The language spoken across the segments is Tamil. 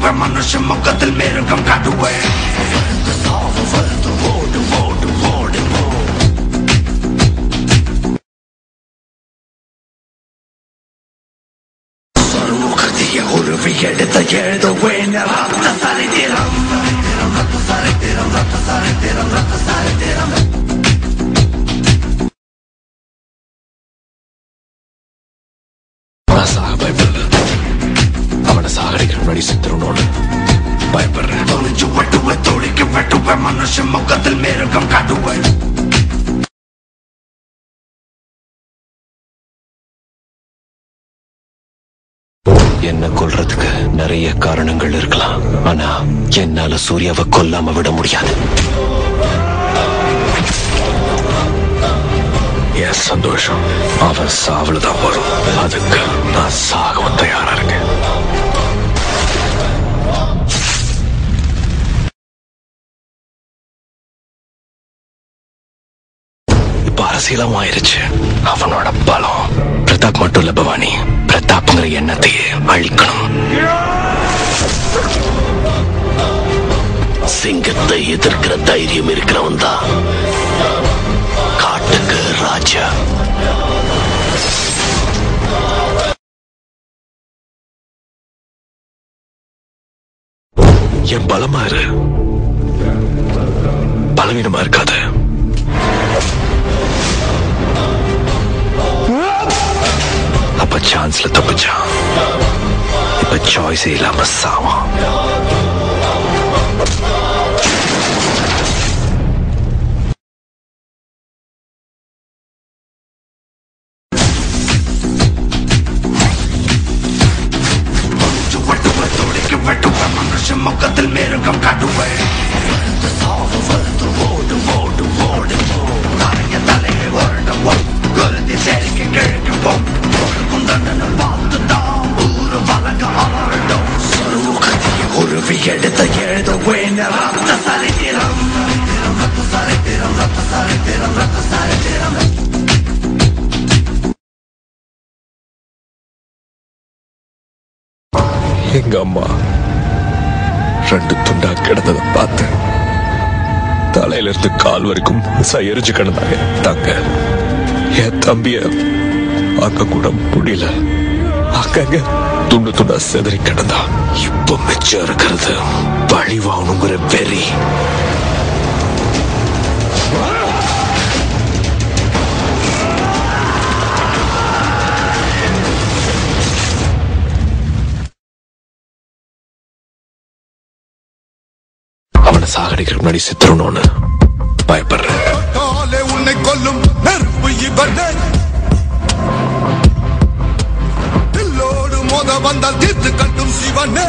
வெட்டுவேன் மனுஷன் முகத்தில் மேருகம் காட்டுவேன் சாவு வருது ஓடு ஓடு ஓடு ஓடு சர்வகதிய உருவி எடுத்த எழுதுவேன் ரத்த சரித்திரம் ரத்த சரித்திரம் ரத்த சரித்திரம் ரத்த சரித்திரம் நான் சாக பயப்படல அவனை சாகடிக்கிற முன்னாடி செத்துருனோடு பயப்படுறேன் தொலைஞ்சு வெட்டுவேன் தொழிக்க வெட்டுவேன் மனுஷன் முகத்தில் மேருகம் காட்டுவேன் என்ன கொல்றதுக்கு நிறைய காரணங்கள் இருக்கலாம் ஆனா என்னால சூர்யாவை கொல்லாம விட முடியாது என் சந்தோஷம் அவன் சாவல தான் வரும் அதுக்கு நான் சாகவும் தயாரா இருக்கேன் இப்ப அரசியலும் ஆயிருச்சு அவனோட பலம் பிரதாப் மட்டும் இல்ல பவானி பிரதாப்ங்கிற எண்ணத்தையே அழிக்கணும் சிங்கத்தை எதிர்க்கிற தைரியம் இருக்கிறவன் தான் காட்டுக்கு ராஜா என் பலமா இரு பலவீனமா இருக்காத அப்ப சான்ஸ்ல தப்பிச்சான் இப்ப சாய்ஸே இல்லாம சாவான் தொலைஞ்சு வெட்டுவேன் தொழிக்க வெட்டுவேன் மனுஷன் முகத்தில் மேருகம் காட்டுவேன் சாவு வருது ஓடு ஓடு ஓடு தலைய தலையை வருடவும் குருதி செரிக்க கிழக்குவோம் கொடுக்கும் தண்டனை பார்த்து தான் ஊரு வழங்க அலரட்டும் சர்வகதிய உருவி எடுத்த எழுதுவேன் ரத்த சரித்திரம் ரத்த சரித்திரம் ரத்த சரித்திரம் ரத்த சரித்திரம் எங்க அம்மா ரெண்டு துண்டா கிடந்ததை பார்த்து தலையில இருந்து கால் வரைக்கும் எரிஞ்சு கிடந்தாங்க தாங்க என் தம்பிய பார்க்க கூட முடியல அங்கங்க துண்டு துண்டா செதறி கிடந்தா இப்ப மிச்சம் இருக்கிறது பழி வாங்கணுங்கிற வெறி அவனை சாகடிக்கிற முன்னாடி செத்துருணும்னு பயப்படுறேன் காலே உன்னை கொல்லும் நெருப்பு இவனே தில்லோடு மோத வந்தால் தீர்த்து கட்டும் சிவனே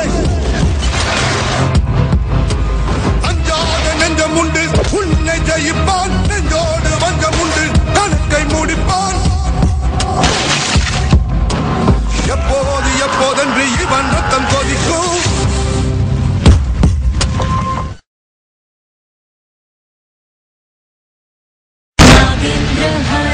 அஞ்சாத நெஞ்சம் உண்டு உன்னை ஜெயிப்பான் நெஞ்சோடு வஞ்சம் உண்டு கணக்கை முடிப்பான் எப்போது எப்போதென்று இவன் ரத்தம் கொதிக்கும் नागेन्द्र